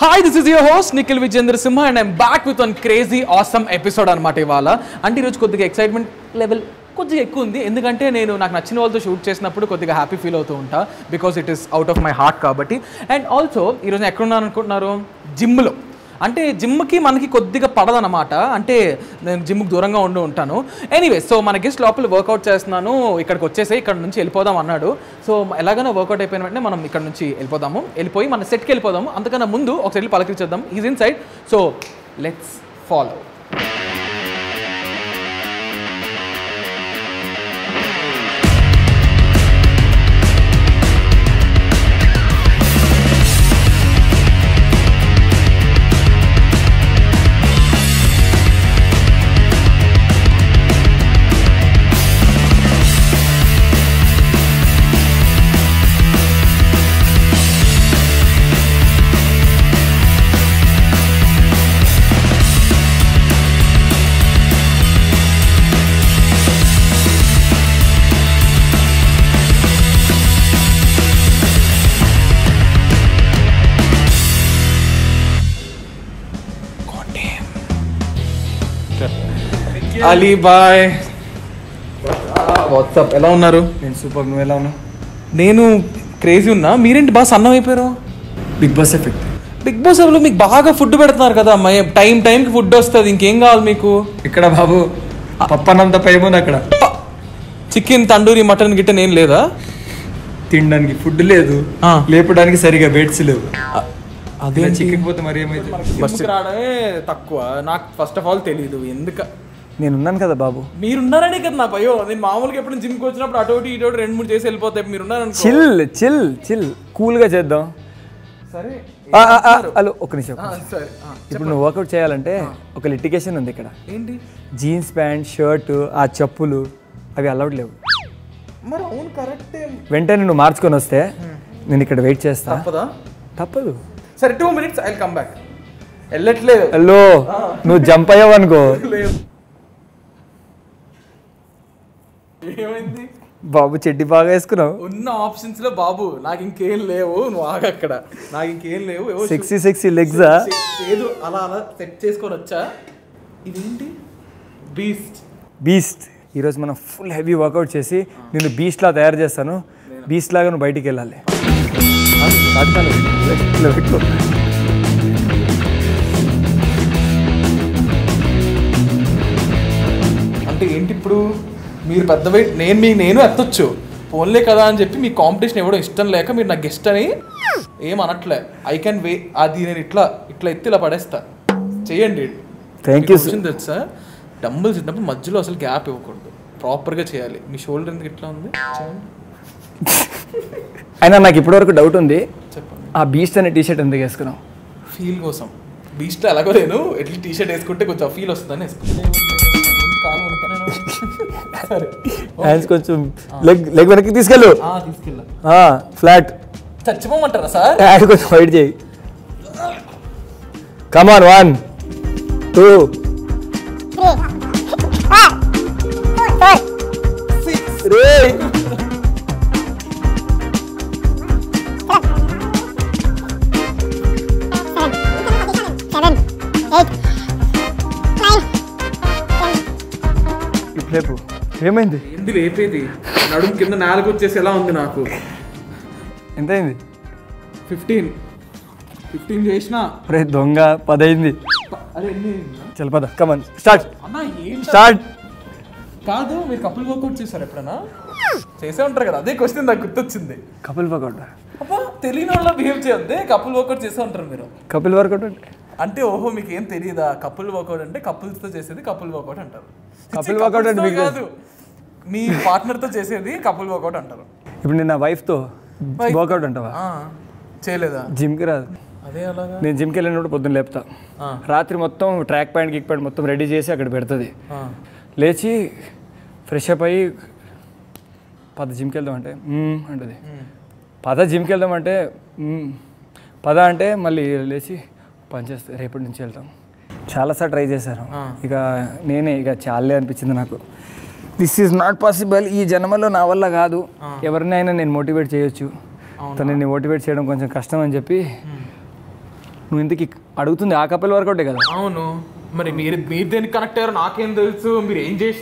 Hi this is your host Nikhil Vijendra Simha and I'm back with one crazy awesome episode అనమాట ఇవాళ అంటే ఈరోజు కొద్దిగా ఎక్సైట్మెంట్ లెవెల్ కొద్దిగా ఎక్కువ ఉంది ఎందుకంటే నేను నాకు నచ్చిన వాళ్ళతో షూట్ చేసినప్పుడు కొద్దిగా హ్యాపీ ఫీల్ అవుతూ ఉంటా because it is out of my heart కాబట్టి అండ్ ఆల్సో ఈరోజు ఎక్కడున్నాను అనుకుంటున్నారు జిమ్లో అంటే జిమ్కి మనకి కొద్దిగా పడదనమాట అంటే నేను జిమ్కి దూరంగా ఉండి ఉంటాను ఎనీవే సో మన గెస్ట్ లోపల వర్కౌట్ చేస్తున్నాను ఇక్కడికి వచ్చేసి ఇక్కడ నుంచి వెళ్ళిపోదాం అన్నాడు సో ఎలాగైనా వర్కౌట్ అయిపోయిన వెంటనే మనం ఇక్కడ నుంచి వెళ్ళిపోదాము వెళ్ళిపోయి మన సెట్కి వెళ్ళిపోదాము అంతకన్నా ముందు ఒకసారి వెళ్ళి పలకరించేద్దాం is inside so let's follow Ali బాయ్ వాట్సాప్ ఎలా ఉన్నారు నేను సూపర్ నువ్వు ఎలా ఉన్నావు నేను క్రేజీ ఉన్నా మీరేంటి బాగా సన్నం అయిపోయారు Bigg Boss effect Bigg Boss లో మీకు బాగా ఫుడ్ పెడుతున్నారు కదా అమ్మాయి టైం టైంకి ఫుడ్ వస్తుంది ఇంకేం కావాలి మీకు ఇక్కడ బాబు పప్పన్నంత పైముంది అక్కడ చికెన్ తండూరి మటన్ గిట్టన్ ఏం లేదా తినడానికి ఫుడ్ లేదు ఆ. లేపడానికి సరిగా బెడ్స్ లేవు అదే చికెన్ పోతే మరి ఏమైతే బస్సుకి రావడమే తక్కువ నాకు ఫస్ట్ ఆఫ్ ఆల్ తెలియదు ఎందుక నేను ఉన్నాను కదా బాబు మీరున్నారనే కదా నా భయం నేను మామూలుగా ఎప్పుడు జిమ్కి వచ్చినప్పుడు అటు ఇటు ఇటు రెండు మూడు చేసి వెళ్ళిపోతాయి మీరున్నారనుకో చిల్ చిల్ చిల్ కూల్గా చేద్దాం సరే ఆ, ఆ, ఆ, హలో ఒక నిమిషం ఆ, సరే ఆ, ఇప్పుడు నువ్వు వర్కౌట్ చేయాలంటే ఒక లిటికేషన్ ఉంది ఇక్కడ ఏంటి జీన్స్ ప్యాంట్ షర్ట్ ఆ చెప్పులు అవి అలౌడ్ లేవు మరి అవును కరెక్టే వెంటనే నువ్వు మార్చుకొని వస్తే నేను ఇక్కడ వెయిట్ చేస్తా తప్పదా తప్పదు సరే two minutes I come back వెళ్ళట్లేదు హలో నువ్వు జంప్ అయ్యావు అనుకో లేదు ఏమైంది బాబు చెడ్డి బాగా వేసుకున్నావు ఉన్న ఆప్షన్స్ లో బాబు నాకు ఇంకేం లేవు నువ్వు ఆగ అక్కడ నాకు ఇంకేం లేవు ఏవో సెక్సీ సెక్సీ లెగ్సా ఏదో అలా అలా సెట్ చేసుకొని వచ్చా ఇదేంటి బీస్ట్ బీస్ట్ ఈరోజు మనం ఫుల్ హెవీ వర్కౌట్ చేసి నేను బీస్ట్ లా తయారు చేస్తాను బీస్ట్ లాగా నువ్వు బయటికి వెళ్ళాలి ఇట్లా పెట్టుకో. అంటే ఏంటి ఇప్పుడు మీరు పెద్ద వెయిట్ నేను మీ నేను ఎత్తొచ్చు ఫోన్లే కదా అని చెప్పి మీ కాంపిటీషన్ ఇవ్వడం ఇష్టం లేక మీరు నాకు గెస్ట్ అని ఏం అనట్లే ఐ కెన్ వే అది నేను ఇట్లా ఇట్లా ఎత్తి ఇలా పడేస్తా చేయండి Thank you, మీకు తెలుసా డంబుల్స్ ఇచ్చినప్పుడు మధ్యలో అసలు గ్యాప్ ఇవ్వకూడదు ప్రాపర్గా చేయాలి మీ షోల్డర్ ఎందుకు ఇట్లా ఉంది చేయండి అయినా నాకు ఇప్పటివరకు డౌట్ ఉంది చెప్పండి ఆ బీస్ట్ అనే టీషర్ట్ ఎందుకు వేసుకున్నావు ఫీల్ కోసం బీస్ట్ ఎలాగో నేను ఎట్లా టీ షర్ట్ వేసుకుంటే కొంచెం ఫీల్ వస్తుందని వేసుకుంటే కాలు వణుకుతానేనా? సరే హ్యాండ్స్ కొంచెం లెగ్ లెగ్ వెనక్కి తీసుకెళ్ళు ఆ, తీసుకెళ్ళా ఫ్లాట్ చచ్చిపోమంటారా సార్ హ్యాండ్ కొంచెం వైట్ చేయి కమాన్ వన్ టూ రే seven, eight, nine, ten. ఇప్పుడు రేపు ఏమైంది ఏంది లేపేది నడుము కింద నాలుగు వచ్చేసి ఎలా ఉంది నాకు ఎంత అయింది ఫిఫ్టీన్ ఫిఫ్టీన్ చేసిన రే దొంగ పదైంది అరే ఎన్ని అయిందా? చల్ పద కమన్ స్టార్ట్ అన్నా ఏం స్టార్ట్ కాదు మీరు కపుల్ వర్కౌట్ చేశారు ఎప్పుడన్నా చేసే ఉంటారు కదా అదే క్వశ్చన్ నాకు గుర్తొచ్చింది కపిల్ వర్కౌట్ అబ్బా తెలియని వాళ్ళ బిహేవ్ చేయొద్దే కపుల్ వర్కౌట్ చేసే ఉంటారు మీరు కపిల్ వర్కౌట్ అంటే అంటే ఓహో మీకు ఏం తెలియదా కపుల్ వర్కౌట్ అంటే couples తో చేసేది కపుల్ వర్కౌట్ అంటారు Couple workout అంటే Couples తో మీకు కాదు మీ partner తో చేసేది కపుల్ వర్కౌట్ అంటారు ఇప్పుడు నేను నా వైఫ్తో Wife. వర్కౌట్ అంటావా ఆ, చేయలేదా జిమ్కి రాదు అదే అలాగా నేను జిమ్కి వెళ్ళినప్పుడు పొద్దున్న లేపుతా ఆ. రాత్రి మొత్తం ట్రాక్ ప్యాంట్ గిక్ ప్యాంట్ మొత్తం రెడీ చేసి అక్కడ పెడుతుంది ఆ. లేచి ఫ్రెష్ అప్ అయ్యి పద జిమ్కి వెళ్దాం అంటే "మ్మ్" అంటది పద జిమ్కి వెళ్దాం అంటే "మ్మ్." పద అంటే మళ్ళీ లేచి పనిచేస్తే రేపటి నుంచి వెళ్తాం చాలాసార్లు ట్రై చేశాను ఇక నేనే ఇక చాలే అనిపించింది నాకు దిస్ ఈజ్ నాట్ పాసిబుల్ ఈ జన్మలో నా వల్ల కాదు ఎవరినైనా నేను మోటివేట్ చేయొచ్చు తనని మోటివేట్ చేయడం కొంచెం కష్టం అని చెప్పి నువ్వు ఇంతకి అడుగుతుంది ఆ కపిల్ వర్కౌటే కదా అవును మరి మీరు మీరు దేనికి కనెక్ట్ అయ్యారో నాకేం తెలుసు మీరు ఏం చేసి